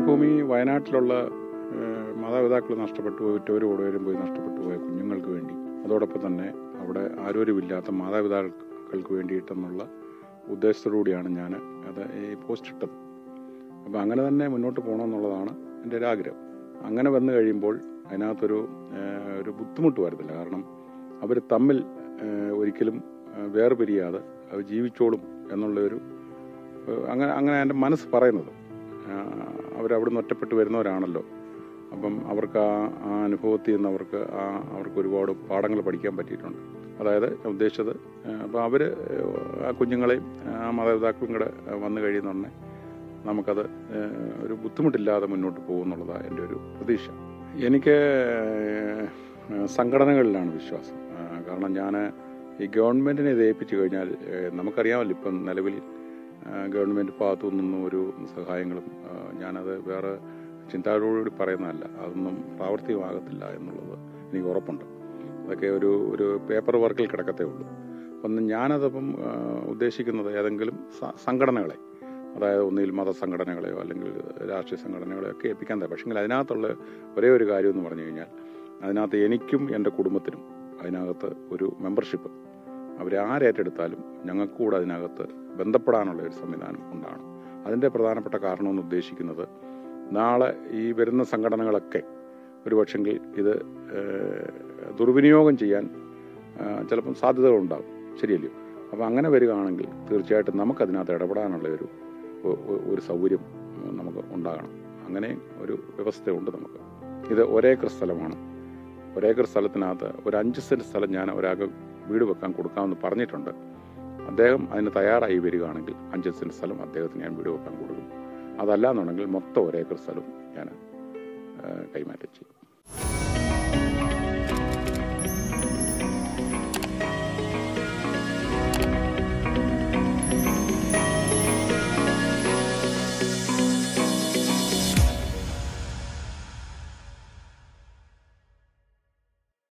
ഭൂമി വയനാട്ടിലുള്ള ഏഹ്, മാതാപിതാക്കൾ നഷ്ടപ്പെട്ടു പോയി ഉറ്റവരും ഉടവരും പോയി നഷ്ടപ്പെട്ടു പോയ കുഞ്ഞുങ്ങൾക്ക് വേണ്ടി അതോടൊപ്പം തന്നെ അവിടെ ആരോരുമില്ലാത്ത മാതാപിതാക്കൾക്ക് വേണ്ടിയിട്ടെന്നുള്ള ഉദ്ദേശത്തോടുകൂടിയാണ് ഞാൻ അത് ഈ പോസ്റ്റ് ഇട്ടത് അപ്പം അങ്ങനെ തന്നെ മുന്നോട്ട് പോകണമെന്നുള്ളതാണ് എൻ്റെ ഒരു ആഗ്രഹം അങ്ങനെ വന്നു കഴിയുമ്പോൾ അതിനകത്തൊരു ഏഹ്, ഒരു ബുദ്ധിമുട്ട് വരുന്നില്ല കാരണം അവർ തമ്മിൽ ഏഹ്, ഒരിക്കലും ഏഹ്, വേർപിരിയാതെ അവർ ജീവിച്ചോളും എന്നുള്ളൊരു ഏഹ്, അങ്ങനെ അങ്ങനെ എൻ്റെ മനസ്സ് പറയുന്നത് ആഹ്, അവരവിടുന്ന് ഒറ്റപ്പെട്ട് വരുന്നവരാണല്ലോ അപ്പം അവർക്ക് ആ ആ അനുഭവത്തിൽ നിന്ന് അവർക്ക് ആ അവർക്ക് ഒരുപാട് പാഠങ്ങൾ പഠിക്കാൻ പറ്റിയിട്ടുണ്ട് അതായത് ഞാൻ ഉദ്ദേശിച്ചത് അപ്പോൾ അവർ ആ കുഞ്ഞുങ്ങളെയും ആ മാതാപിതാക്കളും കൂടെ വന്നു കഴിയുന്നുണ്ടെ നമുക്കത് ഏഹ്, ഒരു ബുദ്ധിമുട്ടില്ലാതെ മുന്നോട്ട് പോകുമെന്നുള്ളതാണ് എൻ്റെ ഒരു പ്രതീക്ഷ എനിക്ക് ഏഹ്, സംഘടനകളിലാണ് വിശ്വാസം ആ, കാരണം ഞാൻ ഈ ഗവൺമെൻറ്റിനെ ഇത് ഏൽപ്പിച്ചു കഴിഞ്ഞാൽ ഏഹ്, നമുക്കറിയാമല്ലോ ഇപ്പം നിലവിൽ ഗവൺമെൻറ് ഭാഗത്തു നിന്നും ഒരു സഹായങ്ങളും ആ, ഞാനത് വേറെ ചിന്താഗതിയോടുകൂടി പറയുന്നതല്ല അതൊന്നും പ്രാവർത്തികമാകത്തില്ല എന്നുള്ളത് എനിക്ക് ഉറപ്പുണ്ട് അതൊക്കെ ഒരു ഒരു പേപ്പർ വർക്കിൽ കിടക്കത്തേ ഉള്ളൂ അപ്പം ഞാനതപ്പം ആ, ഉദ്ദേശിക്കുന്നത് ഏതെങ്കിലും സ- സംഘടനകളെ അതായത് ഒന്നിൽ മതസംഘടനകളെയോ അല്ലെങ്കിൽ രാഷ്ട്രീയ സംഘടനകളെയോ ഒക്കെ ഏൽപ്പിക്കാൻ തരാം പക്ഷെങ്കിൽ അതിനകത്തുള്ള ഒരേ ഒരു കാര്യം എന്ന് പറഞ്ഞു കഴിഞ്ഞാൽ അതിനകത്ത് എനിക്കും എൻ്റെ കുടുംബത്തിനും അതിനകത്ത് ഒരു മെമ്പർഷിപ്പ് അവരെ ആരേറ്റെടുത്താലും ഞങ്ങൾക്ക് കൂടെ അതിനകത്ത് ബന്ധപ്പെടാനുള്ള ഒരു സംവിധാനം ഉണ്ടാകണം അതിൻ്റെ പ്രധാനപ്പെട്ട കാരണമെന്ന് ഉദ്ദേശിക്കുന്നത് നാളെ ഈ വരുന്ന സംഘടനകളൊക്കെ ഒരു പക്ഷെങ്കിൽ ഇത് ഏഹ്, ദുർവിനിയോഗം ചെയ്യാൻ ആ, ചിലപ്പം സാധ്യതകളുണ്ടാകും ശരിയല്ലയോ അപ്പോൾ അങ്ങനെ വരികയാണെങ്കിൽ തീർച്ചയായിട്ടും നമുക്കതിനകത്ത് ഇടപെടാനുള്ള ഒരു ഒ- ഒ- ഒരു സൗകര്യം ഉം, നമുക്ക് ഉണ്ടാകണം അങ്ങനെ ഒരു വ്യവസ്ഥയുണ്ട് നമുക്ക് ഇത് ഒരേക്കർ സ്ഥലമാണ് ഒരേക്കർ സ്ഥലത്തിനകത്ത് ഒരു അഞ്ച് സെൻറ്റ് സ്ഥലം ഞാൻ ഒരാൾക്ക് വീട് വെക്കാൻ കൊടുക്കാമെന്ന് പറഞ്ഞിട്ടുണ്ട് അദ്ദേഹം അതിന് തയ്യാറായി വരികയാണെങ്കിൽ അഞ്ച് സെൻറ്റ് സ്ഥലം അദ്ദേഹത്തിന് ഞാൻ വീട് വെക്കാൻ കൊടുക്കും അതല്ല എന്നുണ്ടെങ്കിൽ മൊത്തം ഒരേക്കർ സ്ഥലം ഞാൻ ആ, കൈമാറ്റം ചെയ്യും